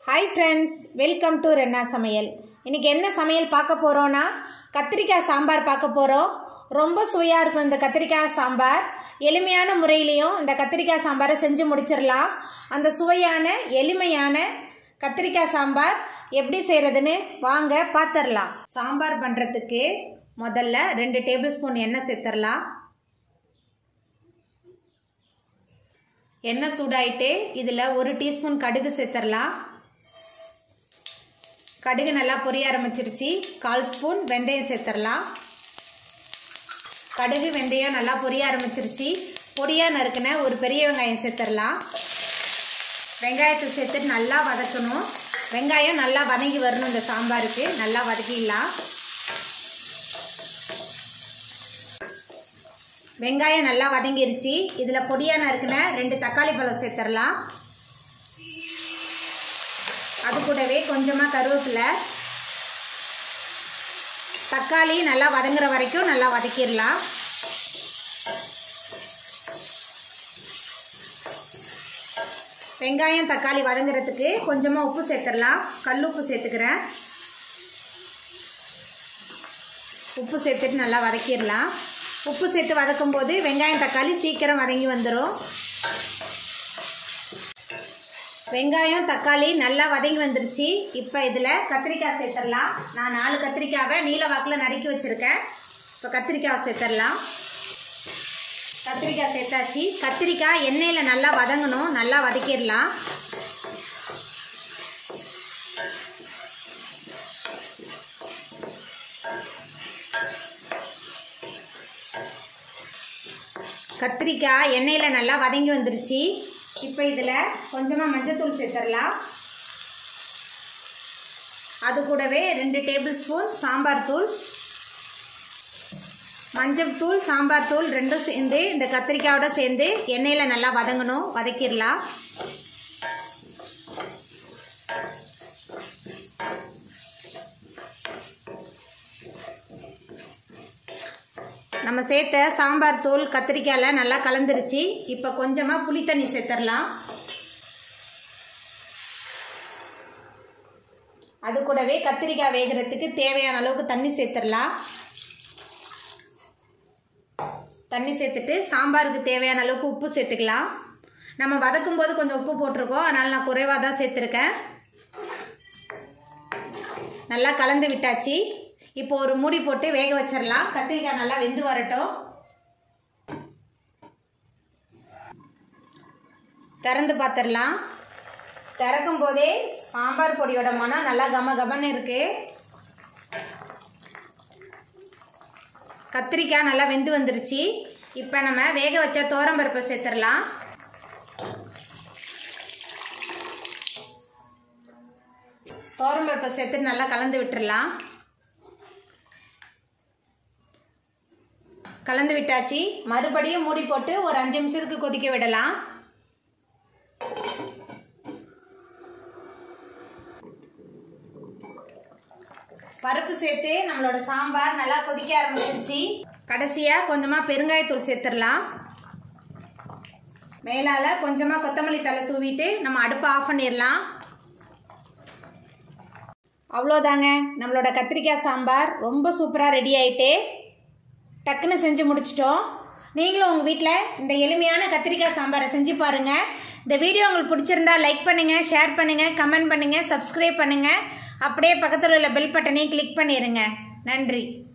hi friends welcome to ரென்னா சமையல் இன்றைக்கி என்ன சமையல் பார்க்க போகிறோன்னா கத்திரிக்காய் சாம்பார் பார்க்க போகிறோம் ரொம்ப சுவையாக இருக்கும் இந்த கத்திரிக்காய் சாம்பார் எளிமையான முறையிலையும் இந்த கத்திரிக்காய் சாம்பாரை செஞ்சு முடிச்சிடலாம் அந்த சுவையான எளிமையான கத்திரிக்காய் சாம்பார் எப்படி செய்கிறதுன்னு வாங்க பார்த்துடலாம் சாம்பார் பண்ணுறதுக்கு முதல்ல ரெண்டு டேபிள் ஸ்பூன் எண்ணெய் சேர்த்துடலாம் எண்ணெய் சூடாயிட்டு இதில் ஒரு டீஸ்பூன் கடுகு சேர்த்துடலாம் கடுகு நல்லா பொரிய ஆரம்பிச்சிருச்சு கால் ஸ்பூன் வெந்தயம் சேர்த்துடலாம் கடுகு வெந்தயம் நல்லா பொரிய ஆரம்பிச்சிருச்சு பொடியாக நறுக்கின ஒரு பெரிய வெங்காயம் சேர்த்துடலாம் வெங்காயத்தை சேர்த்துட்டு நல்லா வதக்கணும் வெங்காயம் நல்லா வதங்கி வரணும் இந்த சாம்பாருக்கு நல்லா வதக்கிடலாம் வெங்காயம் நல்லா வதங்கிருச்சு இதில் பொடியாக நறுக்கின ரெண்டு தக்காளி பழம் சேர்த்துடலாம் அது கூடவே கொஞ்சமாக கருவேப்பிலை தக்காளி நல்லா வதங்குற வரைக்கும் நல்லா வதக்கிடலாம் வெங்காயம் தக்காளி வதங்குறதுக்கு கொஞ்சமாக உப்பு சேர்த்துடலாம் கல் உப்பு சேர்த்துக்கிறேன் உப்பு சேர்த்துட்டு நல்லா வதக்கிடலாம் உப்பு சேர்த்து வதக்கும் போது வெங்காயம் தக்காளி சீக்கிரம் வதங்கி வந்துடும் வெங்காயம் தக்காளி நல்லா வதங்கி வந்துருச்சு இப்போ இதில் கத்திரிக்காய் சேர்த்துடலாம் நான் நாலு கத்திரிக்காவை நீல வாக்கில் நறுக்கி வச்சுருக்கேன் இப்போ கத்திரிக்காவை சேர்த்துடலாம் கத்திரிக்காய் சேர்த்தாச்சு கத்திரிக்காய் எண்ணெயில் நல்லா வதங்கணும் நல்லா வதக்கிடலாம் கத்திரிக்காய் எண்ணெயில் நல்லா வதங்கி வந்துருச்சு இப்போ இதில் கொஞ்சமாக மஞ்சத்தூள் சேர்த்துடலாம் அது கூடவே ரெண்டு டேபிள் ஸ்பூன் சாம்பார் தூள் மஞ்சள் தூள் சாம்பார் தூள் ரெண்டும் சேர்ந்து இந்த கத்திரிக்காயோட சேர்ந்து எண்ணெயில் நல்லா வதங்கணும் வதக்கிடலாம் நம்ம சேர்த்த சாம்பார் தூள் கத்திரிக்காயில் நல்லா கலந்துருச்சு இப்போ கொஞ்சமாக புளி தண்ணி சேர்த்துடலாம் அது கூடவே கத்திரிக்காய் வேகிறதுக்கு தேவையான அளவுக்கு தண்ணி சேர்த்துடலாம் தண்ணி சேர்த்துட்டு சாம்பாருக்கு தேவையான அளவுக்கு உப்பு சேர்த்துக்கலாம் நம்ம வதக்கும் போது கொஞ்சம் உப்பு போட்டிருக்கோம் அதனால் நான் குறைவாக தான் சேர்த்துருக்கேன் நல்லா கலந்து விட்டாச்சு இப்போ ஒரு மூடி போட்டு வேக வச்சிடலாம் கத்திரிக்காய் நல்லா வெந்து வரட்டும் திறந்து பார்த்துடலாம் திறக்கும் போதே சாம்பார் பொடியோட மனம் நல்லா கம கமன்னு இருக்கு கத்திரிக்காய் நல்லா வெந்து வந்துருச்சு இப்போ நம்ம வேக வச்ச தோரம்பருப்பை சேர்த்துடலாம் தோரம்பருப்பை சேர்த்துட்டு நல்லா கலந்து விட்டுறலாம் கலந்து விட்டாச்சு மறுபடியும் மூடி போட்டு ஒரு அஞ்சு நிமிஷத்துக்கு கொதிக்க விடலாம் பருப்பு சேர்த்து நம்மளோட சாம்பார் நல்லா கொதிக்க ஆரம்பிச்சிருச்சு கடைசியாக கொஞ்சமாக பெருங்காயத்தூள் சேர்த்துடலாம் மேலால் கொஞ்சமாக கொத்தமல்லி தலை தூவிட்டு நம்ம அடுப்பை ஆஃப் பண்ணிடலாம் அவ்வளோதாங்க நம்மளோட கத்திரிக்காய் சாம்பார் ரொம்ப சூப்பராக ரெடி ஆயிட்டு டக்குன்னு செஞ்சு முடிச்சிட்டோம் நீங்களும் உங்கள் வீட்டில் இந்த எளிமையான கத்திரிக்காய் சாம்பாரை செஞ்சு பாருங்கள் இந்த வீடியோ உங்களுக்கு பிடிச்சிருந்தா லைக் பண்ணுங்கள் ஷேர் பண்ணுங்கள் கமெண்ட் பண்ணுங்கள் சப்ஸ்கிரைப் பண்ணுங்கள் அப்படியே பக்கத்தில் உள்ள பெல் பட்டனையும் கிளிக் பண்ணிடுங்க நன்றி